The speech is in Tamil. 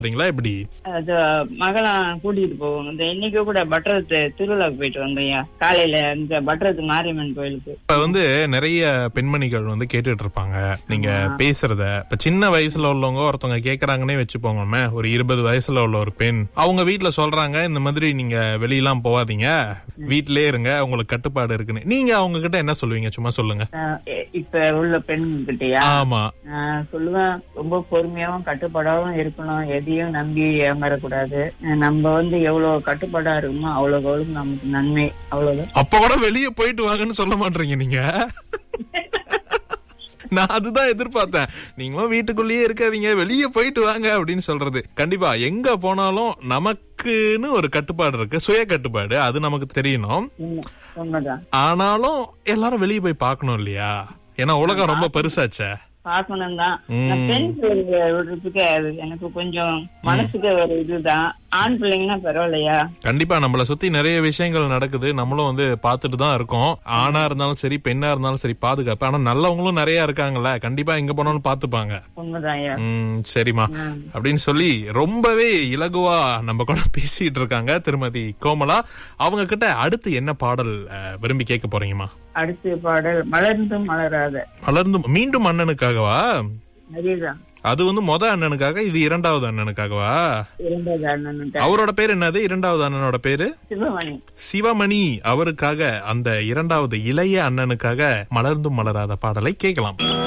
சரிங்களா இப்படி அது மகளை கூட்டிட்டு போவோம் இந்த இன்னைக்கு கூட பட்டரத்து திருவிழாக்கு போயிட்டு வந்தோம்யா காலையில இந்த பட்டரத்து மாரியம்மன் கோயிலுக்கு இப்ப வந்து நிறைய பெண்மணிகள் வந்து கேட்டுட்டு இருப்பாங்க நீங்க பேசுறத இப்ப சின்ன வயசுல உள்ளவங்க ஒருத்தவங்க கேக்குறாங்கன்னே வச்சுப்போங்கமே ஒரு இருபது வயசுல உள்ள ஒரு பெண் அவங்க வீட்ல சொல்றாங்க இந்த மாதிரி நீங்க வெளியெல்லாம் போகாதீங்க வீட்லயே இருங்க உங்களுக்கு கட்டுப்பாடு இருக்குன்னு நீங்க அவங்க கிட்ட என்ன சொல்லுவீங்க சும்மா சொல்லுங்க ஆஹ் இ- இப்ப உள்ள பெண் கிட்டயா ஆமா நான் சொல்லுவேன் ரொம்ப பொறுமையாவும் கட்டுப்பாடாவும் இருக்கணும் எதையும் நம்பி ஏமாறக்கூடாது அஹ் நம்ம வந்து எவ்வளவு கட்டுப்பாடா இருக்குமோ அவ்வளவுக்கு அவ்வளவு நமக்கு நன்மை அவ்வளவுதான் அப்ப கூட வெளிய போயிட்டு வாங்கன்னு சொல்ல மாட்டீங்க நீங்க நான் அதுதான் எதிர்பார்த்தேன் நீங்களும் வீட்டுக்குள்ளேயே இருக்காதீங்க வெளியே போயிட்டு வாங்க அப்படின்னு சொல்றது கண்டிப்பா எங்க போனாலும் நமக்குன்னு ஒரு கட்டுப்பாடு இருக்கு சுய கட்டுப்பாடு அது நமக்கு தெரியணும் உண்மை- உண்மைதான் ஆனாலும் எல்லாரும் வெளியே போய் பார்க்கணும் இல்லையா ஏன்னா உலகம் ரொம்ப பெருசாச்சே பாக்கணும் தான் ம். பெண் பிள்ளைங்க விடுறதுக்கு அது எனக்கு கொஞ்சம் மனசுக்கு ஒரு இதுதான் ஆண் பிள்ளைங்கன்னா பரவாயில்லையா கண்டிப்பா நம்மள சுத்தி நிறைய விஷயங்கள் நடக்குது நம்மளும் வந்து பார்த்துட்டு தான் இருக்கோம் ஆணா இருந்தாலும் சரி பெண்ணா இருந்தாலும் சரி பாதுகாப்பு ஆனா நல்லவங்களும் நிறைய இருக்காங்கல்ல கண்டிப்பா எங்க போனாலும் பாத்துப்பாங்க உண்மைதான் ஐயா ம் சரிம்மா ம். அப்படின்னு சொல்லி ரொம்பவே இலகுவா நம்ம கூட பேசிட்டு இருக்காங்க திருமதி கோமலா அவங்க கிட்ட அடுத்து என்ன பாடல் அஹ், விரும்பி கேட்க போறீங்கம்மா அடுத்த பாடல் மலர்ந்தும் மலராத மலர்ந்து மீண்டும் அண்ணனுக்காகவா அதேதான் அது வந்து மொத அண்ணனுக்காக இது இரண்டாவது அண்ணனுக்காகவா இரண்டாவது அண்ணன் அவரோட பேர் என்னது இரண்டாவது அண்ணனோட பேரு சிவமணி சிவமணி அவருக்காக அந்த இரண்டாவது இளைய அண்ணனுக்காக மலர்ந்தும் மலராத பாடலை கேட்கலாம்